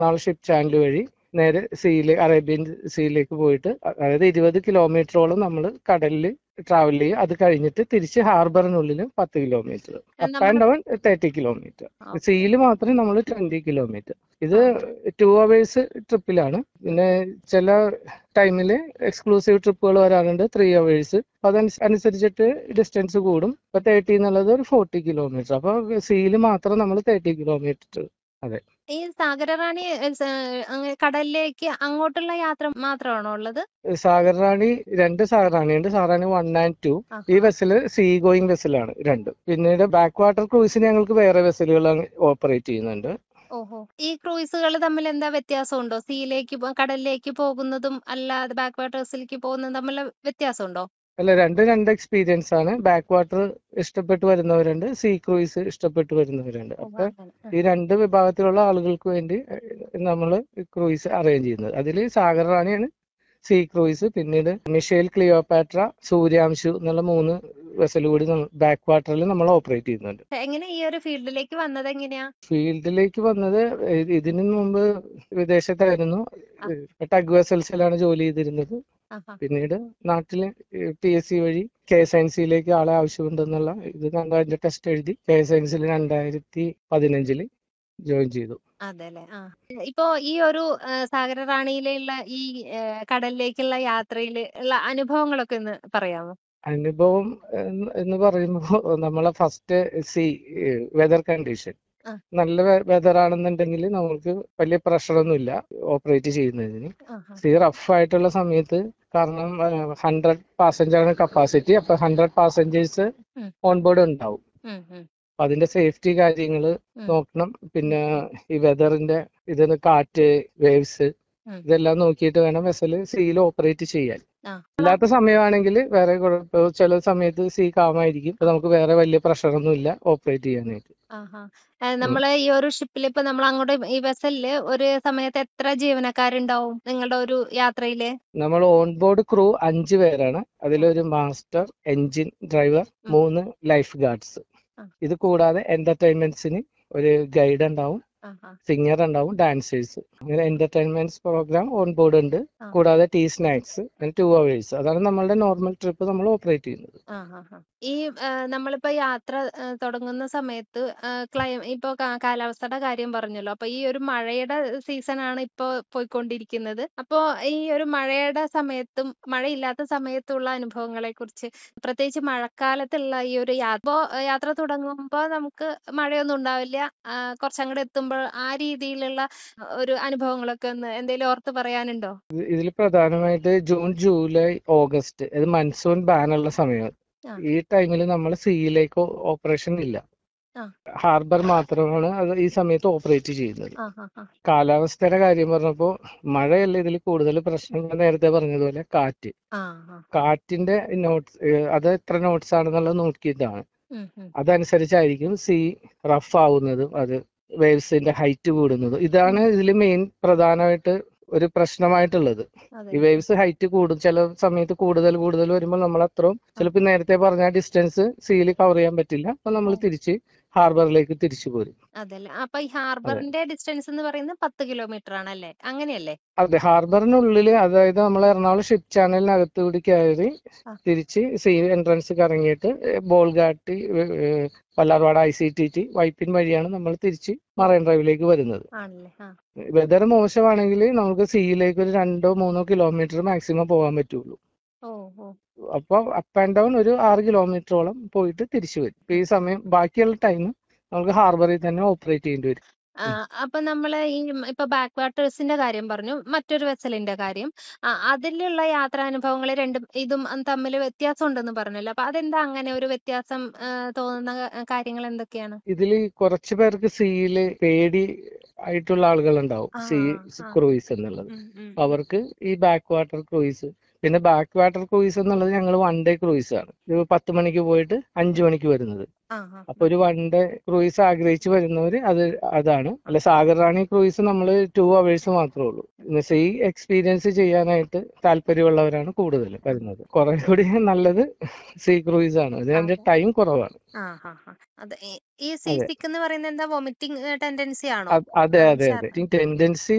നാളെ ship channel വഴി നേരെ സീയില് അറേബ്യൻ സീയിലേക്ക് പോയിട്ട് അതായത് ഇരുപത് കിലോമീറ്ററോളം നമ്മൾ കടലിൽ ട്രാവൽ ചെയ്യും അത് കഴിഞ്ഞിട്ട് തിരിച്ച് ഹാർബറിനുള്ളിൽ പത്ത് kilometre up and down thirty kilometre സീയിൽ മാത്രം നമ്മൾ ട്വന്റി കിലോമീറ്റർ ഇത് ടു അവേഴ്സ് ട്രിപ്പിലാണ് പിന്നെ ചില ടൈമിൽ എക്സ്ക്ലൂസീവ് ട്രിപ്പുകൾ വരാറുണ്ട് ത്രീ അവേഴ്സ് അതനുസരിച്ചിട്ട് ഡിസ്റ്റൻസ് കൂടും ഇപ്പൊ തേർട്ടി എന്നുള്ളത് ഒരു ഫോർട്ടി കിലോമീറ്റർ അപ്പൊ സീയിൽ മാത്രം നമ്മൾ തേർട്ടി കിലോമീറ്റർ അതെ ഈ സാഗരറാണി ഏഹ്, സ- അങ്ങ് കടലിലേക്ക് അങ്ങോട്ടുള്ള യാത്ര മാത്രമാണോ ഉള്ളത് സാഗർ റാണി രണ്ട് സാഗർ റാണിയുണ്ട് Sagar Rani one and two ആഹാ. ഈ വെസല് സീ ഗോയിങ് വെസലാണ് രണ്ട് പിന്നീട് ബാക്ക് വാട്ടർ ക്രൂസിന് ഞങ്ങൾക്ക് വേറെ വെസലുകൾ ഓപ്പറേറ്റ് ചെയ്യുന്നുണ്ട് ഓഹോ ഈ ക്രൂയിസുകൾ തമ്മിൽ എന്താ വ്യത്യാസമുണ്ടോ സീയിലേക്ക് പോ- കടലിലേക്ക് പോകുന്നതും അല്ലാതെ ബാക്ക് വാട്ടേഴ്സിലേക്ക് പോകുന്നതും തമ്മിൽ വ്യത്യാസമുണ്ടോ അല്ല രണ്ട് രണ്ട് എക്സ്പീരിയൻസ് ആണ് ബാക്ക് വാട്ടർ ഇഷ്ടപ്പെട്ട് വരുന്നവരുണ്ട് സീ ക്രൂയിസ് ഇഷ്ടപ്പെട്ട് വരുന്നവരുണ്ട് ഓ, അപ്പൊ അങ്ങനെ. ആ. ഈ രണ്ട് വിഭാഗത്തിലുള്ള ആളുകൾക്ക് വേണ്ടി നമ്മൾ ക്രൂയിസ് അറേഞ്ച് ചെയ്യുന്നത് അതിൽ സാഗർ റാണിയാണ് സീ ക്രൂയിസ് പിന്നീട് മിഷേൽ ക്ലിയോപാട്ര സൂര്യാംശു എന്നുള്ള മൂന്ന് വെസൽ കൂടി ബാക്ക് വാട്ടറിൽ നമ്മൾ ഓപ്പറേറ്റ് ചെയ്യുന്നുണ്ട് എങ്ങനെ ഈ ഒരു ഫീൽഡിലേക്ക് വന്നത് എങ്ങനെയാ ഫീൽഡിലേക്ക് വന്നത് ഇത് ഇതിനു മുമ്പ് വിദേശത്തായിരുന്നു ടഗ് വെസൽസിലാണ് ജോലി ചെയ്തിരുന്നത് ആഹാ. പിന്നീട് നാട്ടില് പി എസ് സി വഴി കെ എസ് എൻ സിയിലേക്ക് ആളെ ആവശ്യമുണ്ടെന്നുള്ള ഇത് കണ്ട് അതിന്റെ ടെസ്റ്റ് എഴുതി കെ എസ് എൻ സിയിൽ രണ്ടായിരത്തി പതിനഞ്ചില് ജോയിൻ ചെയ്തു അതെല്ലേ ആ ഇപ്പോ ഈ ഒരു ആ, സാഗരറാണിയിലുള്ള ഈ ആ, കടലിലേക്കുള്ള യാത്രയിൽ ഉള്ള അനുഭവങ്ങളൊക്കെ ഒന്ന് പറയാമോ അനുഭവം എന്ന് എന്ന് പറയുമ്പോൾ നമ്മളെ ഫസ്റ്റ് സി വെതർ കണ്ടീഷൻ ആ. നല്ല വെതർ ആണെന്നുണ്ടെങ്കിൽ നമുക്ക് വലിയ പ്രഷറൊന്നുമില്ല ഓപ്പറേറ്റ് ചെയ്യുന്നതിന് ആഹാ. സീ റഫ് ആയിട്ടുള്ള സമയത്ത് കാരണം ഹൺഡ്രഡ് പാസഞ്ചർ ആണ് കപ്പാസിറ്റി അപ്പൊ ഹൺഡ്രഡ് പാസഞ്ചേഴ്സ് ഉം. ഓൺ ബോർഡ് ഉണ്ടാവും ഉം, ഉം, അപ്പൊ അതിന്റെ സേഫ്റ്റി കാര്യങ്ങൾ ഉം. നോക്കണം പിന്നെ ഈ വെതറിന്റെ ഇതിന് കാറ്റ് വേവ്സ് ഉം. ഇതെല്ലാം നോക്കിയിട്ട് വേണം വെസൽ സീയിൽ ഓപ്പറേറ്റ് ചെയ്യാൻ ആ. അല്ലാത്ത സമയമാണെങ്കിൽ വേറെ കുഴപ്പം ചില സമയത്ത് സീ കാമായിരിക്കും അപ്പൊ നമുക്ക് വേറെ വലിയ പ്രഷറൊന്നും ഇല്ല ഓപ്പറേറ്റ് ചെയ്യാനായിട്ട് ആഹാ. ഏ, നമ്മള് ഈ ഒരു ഷിപ്പിൽ ഇപ്പൊ നമ്മൾ അങ്ങോട്ട് ഈ വെസലില് ഒരു സമയത്ത് എത്ര ജീവനക്കാരുണ്ടാവും നിങ്ങളുടെ ഒരു യാത്രയില് നമ്മൾ ഓൺ ബോർഡ് ക്രൂ അഞ്ച് പേരാണ് അതിലൊരു മാസ്റ്റർ എഞ്ചിൻ ഡ്രൈവർ ഉം. മൂന്ന് ലൈഫ് ഗാർഡ്സ് ആ. ഇത് കൂടാതെ എന്റർടൈൻമെന്റ്സിന് ഒരു ഗൈഡ് ഉണ്ടാവും ആഹാ. സിംഗർ ഉണ്ടാവും ഡാൻസേഴ്സ് അങ്ങനെ എന്റർടൈൻമെന്റ്സ് പ്രോഗ്രാം ഓൺ ബോർഡ് ഉണ്ട് ആ. കൂടാതെ ടീ സ്നാക്സ് ടു അവേഴ്സ് അതാണ് നമ്മളുടെ നോർമൽ ട്രിപ്പ് നമ്മൾ ഓപ്പറേറ്റ് ചെയ്യുന്നത് ആഹാ. ഈ ആ, നമ്മളിപ്പോ യാത്ര ആ, തുടങ്ങുന്ന സമയത്ത് ക്ലൈ ഇപ്പൊ കാ- കാലാവസ്ഥയുടെ കാര്യം പറഞ്ഞല്ലോ അപ്പൊ ഈ ഒരു മഴയുടെ സീസൺ ആണ് ഇപ്പൊ പോയിക്കൊണ്ടിരിക്കുന്നത് അപ്പൊ ഈ ഒരു മഴയുടെ സമയത്തും മഴയില്ലാത്ത സമയത്തുള്ള അനുഭവങ്ങളെ കുറിച്ച് പ്രത്യേകിച്ച് മഴക്കാലത്തുള്ള ഈ ഒരു യാത്ര ഇപ്പോ യാത്ര തുടങ്ങുമ്പോ നമുക്ക് മഴയൊന്നും ഉണ്ടാവില്ല ആ, കുറച്ചങ്ങോട്ട് എത്തുമ്പോൾ ആ രീതിയിലുള്ള ഒരു അനുഭവങ്ങളൊക്കെ ഒന്ന് എന്തെങ്കിലും ഓർത്ത് പറയാനുണ്ടോ ഇതിൽ പ്രധാനമായിട്ട് ജൂൺ ജൂലൈ ഓഗസ്റ്റ് ഇത് മൺസൂൺ ബാനുള്ള സമയം ആ. ഈ ടൈമിൽ നമ്മൾ സീയിലേക്ക് ഓപ്പറേഷൻ ഇല്ല ആ. ഹാർബർ മാത്രമാണ് അത് ഈ സമയത്ത് ഓപ്പറേറ്റ് ചെയ്യുന്നത് ആ ആ ആ കാലാവസ്ഥയുടെ കാര്യം പറഞ്ഞപ്പോൾ മഴയല്ല ഇതിൽ കൂടുതൽ പ്രശ്നം ഞാൻ നേരത്തെ പറഞ്ഞതുപോലെ കാറ്റ് ആ ആ കാറ്റിന്റെ നോട്ട്സ് അത് എത്ര നോട്ട്സ് ആണെന്നുള്ളത് നോക്കിയിട്ടാണ് ഉം ഉം അതനുസരിച്ചായിരിക്കും സീ റഫ് ആവുന്നതും അത് വേവ്സിന്റെ ഹൈറ്റ് കൂടുന്നതും ഇതാണ് ഇതിൽ മെയിൻ പ്രധാനമായിട്ട് ഒരു പ്രശ്നമായിട്ടുള്ളത് അതെ ഈ വേവ്സ് ഹൈറ്റ് കൂടും ചില സമയത്ത് കൂടുതൽ കൂടുതൽ വരുമ്പോൾ നമ്മൾ അത്രയും ചിലപ്പോൾ നേരത്തെ പറഞ്ഞ ഡിസ്റ്റൻസ് സീയിൽ കവർ ചെയ്യാൻ പറ്റില്ല അപ്പൊ നമ്മൾ തിരിച്ച് ഹാർബറിലേക്ക് തിരിച്ചു പോരും അതല്ലേ അപ്പൊ ഈ ഹാർബറിന്റെ ഡിസ്റ്റൻസ് എന്ന് പറയുന്നത് പത്ത് കിലോമീറ്റർ ആണല്ലേ അങ്ങനെയല്ലേ അതെ ഹാർബറിനുള്ളിൽ അതായത് നമ്മൾ എറണാകുളം ഷിപ്പ് ചാനലിനകത്ത് കൂടി കയറി ആ. തിരിച്ച് സീ എൻട്രൻസ് കറങ്ങിയിട്ട് Bolgatty Pallarvad I C T T Vypin വഴിയാണ് നമ്മൾ തിരിച്ച് മറൈൻ ഡ്രൈവിലേക്ക് വരുന്നത് ആണല്ലേ ആ വെതർ മോശമാണെങ്കിൽ നമുക്ക് സീയിലേക്ക് ഒരു രണ്ടോ മൂന്നോ കിലോമീറ്റർ മാക്സിമം പോകാൻ പറ്റുള്ളൂ ഓ ഓ അപ്പോൾ അപ്പ് ആൻഡ് ഡൗൺ ഒരു ആറ് കിലോമീറ്ററോളം പോയിട്ട് തിരിച്ചു വരും ഇപ്പൊ ഈ സമയം ബാക്കിയുള്ള ടൈം നമുക്ക് ഹാർബറിൽ തന്നെ ഓപ്പറേറ്റ് ചെയ്യേണ്ടി വരും ആ, അപ്പൊ നമ്മള് ഈ ഉം ഇപ്പൊ ബാക്ക് വാട്ടേഴ്സിന്റെ കാര്യം പറഞ്ഞു മറ്റൊരു വെസലിന്റെ കാര്യം ആ, അതിലുള്ള യാത്രാനുഭവങ്ങൾ രണ്ടും ഇതും തമ്മിൽ വ്യത്യാസം ഉണ്ടെന്ന് പറഞ്ഞല്ലോ അപ്പൊ അതെന്താ അങ്ങനെ ഒരു വ്യത്യാസം ആ, തോന്നുന്ന ക- കാര്യങ്ങൾ എന്തൊക്കെയാണ് ഇതിൽ കുറച്ച് പേർക്ക് സീയില് പേടി ആയിട്ടുള്ള ആളുകളുണ്ടാവും ആ, സീ ആ. ക്രൂയിസ് എന്നുള്ളത് ഉം, ഉം. അവർക്ക് ഈ ബാക്ക് വാട്ടർ ക്രൂയിസ് പിന്നെ ബാക്ക് വാട്ടർ ക്രൂയിസ് എന്നുള്ളത് ഞങ്ങൾ വൺ ഡേ ക്രൂയിസ് ആണ് ഒരു പത്ത് മണിക്ക് പോയിട്ട് അഞ്ചു മണിക്ക് വരുന്നത് ആ ആ അപ്പൊ ഒരു വൺ ഡേ ക്രൂയിസ് ആഗ്രഹിച്ച് വരുന്നവര് അത് അതാണ് അല്ല സാഗർ റാണി ക്രൂയിസ് നമ്മൾ ടു അവേഴ്സ് മാത്രമേ ഉള്ളൂ സീ എക്സ്പീരിയൻസ് ചെയ്യാനായിട്ട് താല്പര്യമുള്ളവരാണ് കൂടുതൽ വരുന്നത് കുറെ കൂടി നല്ലത് സീ ക്രൂയിസ് ആണ് അതിന്റെ അതെ. ടൈം കുറവാണ് ആ ആ ആ. അത് ഈ- ഈ സീ അതെ. സിക്ക് എന്ന് പറയുന്നത് എന്താ വോമിറ്റിംഗ് ടെൻഡൻസി ആണോ അത് അതെ ആ, അതെ ഛർദ്ദി. അതെ ടെൻഡൻസി